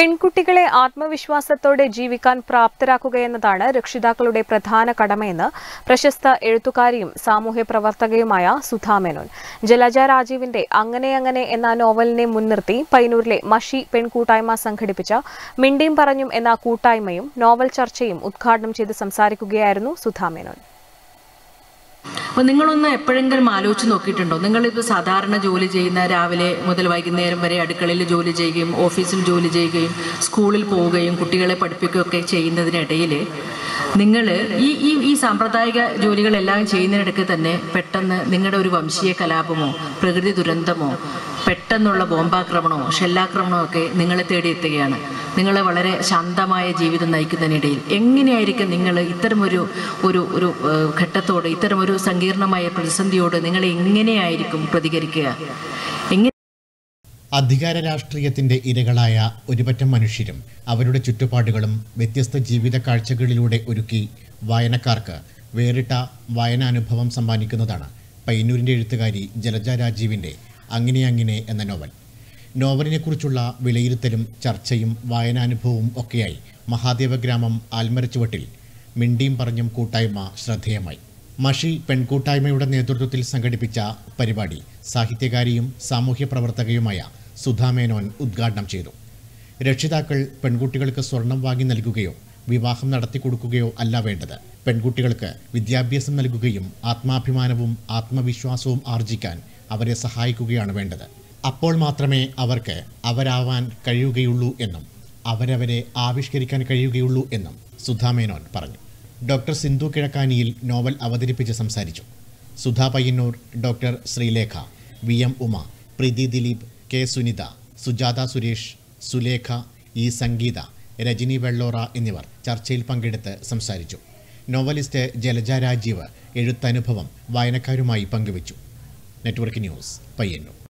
പെൺകുട്ടികളെ ആത്മവിശ്വാസത്തോടെ ജീവിക്കാൻ പ്രാപ്തരാക്കുകയെന്നതാണ് രക്ഷിതാക്കളുടെ പ്രധാന കടമയെന്ന് പ്രശസ്ത എഴുത്തുകാരിയും സാമൂഹ്യ പ്രവർത്തകയുമായ സുധാ മേനോൻ ജലജ രാജീവിന്റെ അങ്ങനെ അങ്ങനെ എന്ന നോവലിനെ മുൻനിർത്തി പയ്യന്നൂരിലെ മഷി പെൺകൂട്ടായ്മ സംഘടിപ്പിച്ച മിണ്ടിയും പറഞ്ഞും എന്ന കൂട്ടായ്മയും നോവൽ ചർച്ചയും ഉദ്ഘാടനം ചെയ്ത് സംസാരിക്കുകയായിരുന്നു സുധാ മേനോൻ അപ്പോൾ നിങ്ങളൊന്ന് എപ്പോഴെങ്കിലും ആലോചിച്ച് നോക്കിയിട്ടുണ്ടോ നിങ്ങളിപ്പോൾ സാധാരണ ജോലി ചെയ്യുന്ന രാവിലെ മുതൽ വൈകുന്നേരം വരെ അടുക്കളയിൽ ജോലി ചെയ്യുകയും ഓഫീസിൽ ജോലി ചെയ്യുകയും സ്കൂളിൽ പോവുകയും കുട്ടികളെ പഠിപ്പിക്കുകയൊക്കെ ചെയ്യുന്നതിനിടയിൽ നിങ്ങൾ ഈ ഈ ഈ സാമ്പ്രദായിക ജോലികളെല്ലാം ചെയ്യുന്നതിനിടയ്ക്ക് തന്നെ പെട്ടെന്ന് നിങ്ങളുടെ ഒരു വംശീയ കലാപമോ പ്രകൃതി ദുരന്തമോ പെട്ടെന്നുള്ള ബോംബാക്രമണമോ ഷെല്ലാക്രമണമോ ഒക്കെ നിങ്ങളെ തേടിയെത്തുകയാണ് നിങ്ങൾ വളരെ ശാന്തമായ ജീവിതം നയിക്കുന്നതിനിടയിൽ എങ്ങനെയായിരിക്കും നിങ്ങൾ ഇത്തരമൊരു ഒരു ഒരു ഏഹ്, ഘട്ടത്തോട് ഇത്തരമൊരു സങ്കീർണമായ പ്രതിസന്ധിയോട് നിങ്ങൾ എങ്ങനെയായിരിക്കും പ്രതികരിക്കുക എങ്ങനെ അധികാര രാഷ്ട്രീയത്തിന്റെ ഇരകളായ ഒരുപറ്റം മനുഷ്യരും അവരുടെ ചുറ്റുപാടുകളും വ്യത്യസ്ത ജീവിത കാഴ്ചകളിലൂടെ ഒരുക്കി വായനക്കാർക്ക് വേറിട്ട വായനാനുഭവം സമ്മാനിക്കുന്നതാണ് പയ്യന്നൂരിൻ്റെ എഴുത്തുകാരി ജലജ രാജീവിൻ്റെ അങ്ങനെ അങ്ങനെ എന്ന നോവൽ നോവലിനെക്കുറിച്ചുള്ള വിലയിരുത്തലും ചർച്ചയും വായനാനുഭവവും ഒക്കെയായി മഹാദേവ ഗ്രാമം ആൽമരച്ചുവട്ടിൽ മിണ്ടിയും പറഞ്ഞും കൂട്ടായ്മ ശ്രദ്ധേയമായി മഷി പെൺകൂട്ടായ്മയുടെ നേതൃത്വത്തിൽ സംഘടിപ്പിച്ച പരിപാടി സാഹിത്യകാരിയും സാമൂഹ്യ പ്രവർത്തകയുമായ സുധാ മേനോൻ ഉദ്ഘാടനം ചെയ്തു രക്ഷിതാക്കൾ പെൺകുട്ടികൾക്ക് സ്വർണം വാങ്ങി നൽകുകയോ വിവാഹം നടത്തി കൊടുക്കുകയോ അല്ല വേണ്ടത് പെൺകുട്ടികൾക്ക് വിദ്യാഭ്യാസം നൽകുകയും ആത്മാഭിമാനവും ആത്മവിശ്വാസവും ആർജിക്കാൻ അവരെ സഹായിക്കുകയാണ് വേണ്ടത് അപ്പോൾ മാത്രമേ അവർക്ക് അവരാവാൻ കഴിയുകയുള്ളൂ എന്നും അവരവരെ ആവിഷ്കരിക്കാൻ കഴിയുകയുള്ളൂ എന്നും സുധാ മേനോൻ പറഞ്ഞു ഡോക്ടർ സിന്ധു കിഴക്കാനിയിൽ നോവൽ അവതരിപ്പിച്ച് സംസാരിച്ചു Sudha Payyanur doctor Sreelekha V M Uma Preethi Dileep K Sunitha Sujatha Suresh Sulekha E Sangeetha Rajani Vellora എന്നിവർ ചർച്ചയിൽ പങ്കെടുത്ത് സംസാരിച്ചു നോവലിസ്റ്റ് ജലജ രാജീവ് എഴുത്തനുഭവം വായനക്കാരുമായി പങ്കുവച്ചു നെറ്റ്വർക്ക് ന്യൂസ് പയ്യന്നൂർ